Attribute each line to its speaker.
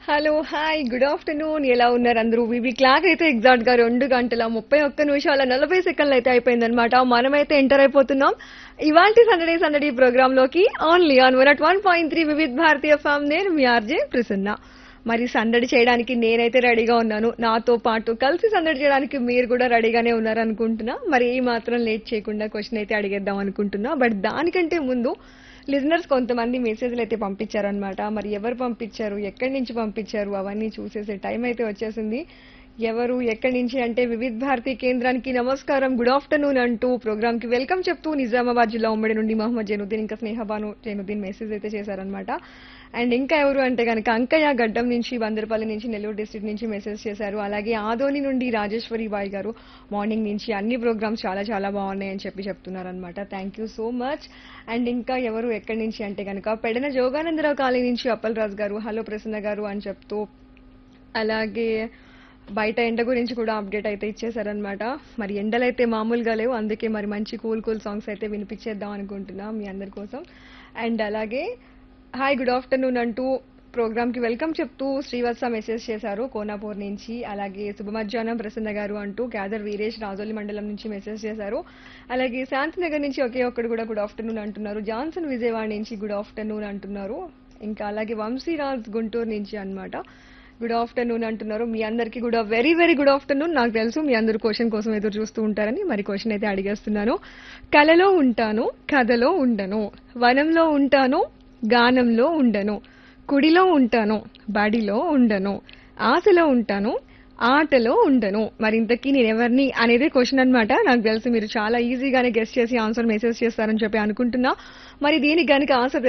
Speaker 1: hello hi good afternoon ఎలా ఉన్నారు అందరూ వివి క్లాక్ అయితే ఎగ్జాక్ట్ గా రెండు గంటల ముప్పై ఒక్క నిమిషాల నలభై సెకండ్లు అయితే అయిపోయిందనమాట మనమైతే ఎంటర్ అయిపోతున్నాం ఇవాల్టి సందడి సందడి ప్రోగ్రామ్ లోకి only on one at one point three Vividh Bharatiya FM నేను మీ ఆర్జే ప్రసన్న మరి సందడి చేయడానికి నేనైతే రెడీగా ఉన్నాను నాతో పాటు కలిసి సందడి చేయడానికి మీరు కూడా రెడీగానే ఉన్నారు అనుకుంటున్నా మరి ఏ మాత్రం లేట్ చేయకుండా క్వశ్చన్ అయితే అడిగేద్దాం అనుకుంటున్నా బట్ దానికంటే ముందు లిజనర్స్ కొంతమంది మెసేజ్లు అయితే పంపించారనమాట మరి ఎవరు పంపించారు ఎక్కడి నుంచి పంపించారు అవన్నీ చూసేసే టైం అయితే వచ్చేసింది ఎవరు ఎక్కడి నుంచి అంటే వివిధ్ భారతి కేంద్రానికి నమస్కారం గుడ్ ఆఫ్టర్నూన్ అంటూ ప్రోగ్రామ్ కి వెల్కమ్ చెప్తూ నిజామాబాద్ జిల్లా ఉమ్మడి నుండి మహమ్మద్ జైనుద్దీన్ ఇంకా స్నేహబాను జైనుద్దీన్ మెసేజ్ అయితే చేశారనమాట అండ్ ఇంకా ఎవరు అంటే కనుక అంకయ్య గడ్డం నుంచి బందరపల్లి నుంచి నెల్లూరు డిస్ట్రిక్ట్ నుంచి మెసేజ్ చేశారు అలాగే ఆదోని నుండి రాజేశ్వరి బాయ్ గారు మార్నింగ్ నుంచి అన్ని ప్రోగ్రామ్స్ చాలా చాలా బాగున్నాయని చెప్పి చెప్తున్నారనమాట thank you so much and ఇంకా ఎవరు ఎక్కడి నుంచి అంటే కనుక పెడన జోగానందరావు కాలనీ నుంచి అప్పల్ రాజు గారు హలో ప్రసన్న గారు అని చెప్తూ అలాగే బయట ఎండ గురించి కూడా అప్డేట్ అయితే ఇచ్చేసారనమాట మరి ఎండలైతే మామూలుగా లేవు అందుకే మరి మంచి కూల్ కూల్ సాంగ్స్ అయితే వినిపించేద్దాం అనుకుంటున్నా మీ అందరి కోసం అండ్ అలాగే హాయ్ గుడ్ ఆఫ్టర్నూన్ అంటూ ప్రోగ్రామ్ కి వెల్కమ్ చెప్తూ శ్రీవత్స మెసేజ్ చేశారు కోనాపూర్ నుంచి అలాగే శుభ మధ్యాహ్నం ప్రసన్న గారు అంటూ గ్యాదర్ వీరేష్ రాజోలి మండలం నుంచి మెసేజ్ చేశారు అలాగే శాంతినగర్ నుంచి ఒకే ఒక్కడు కూడా గుడ్ ఆఫ్టర్నూన్ అంటున్నారు జాన్సన్ విజయవాడ నుంచి గుడ్ ఆఫ్టర్నూన్ అంటున్నారు ఇంకా అలాగే వంశీరాజ్ గుంటూరు నుంచి అన్నమాట గుడ్ ఆఫ్టర్నూన్ అంటున్నారు మీ అందరికీ కూడా వెరీ వెరీ గుడ్ ఆఫ్టర్నూన్ నాకు తెలుసు మీ అందరు క్వశ్చన్ కోసం ఎదురు చూస్తూ ఉంటారని మరి క్వశ్చన్ అయితే అడిగేస్తున్నాను కలలో ఉంటాను కథలో ఉండను వనంలో ఉంటాను గానంలో ఉండను కుడిలో ఉంటాను బడిలో ఉండను ఆశలో ఉంటాను ఆటలో ఉండను మరి ఇంతకీ నేను ఎవరిని అనేది క్వశ్చన్ అన్నమాట నాకు తెలుసు మీరు చాలా ఈజీగానే గెస్ట్ చేసి ఆన్సర్ మెసేజ్ చేస్తారని చెప్పి అనుకుంటున్నా మరి దీనికి గనుక ఆన్సర్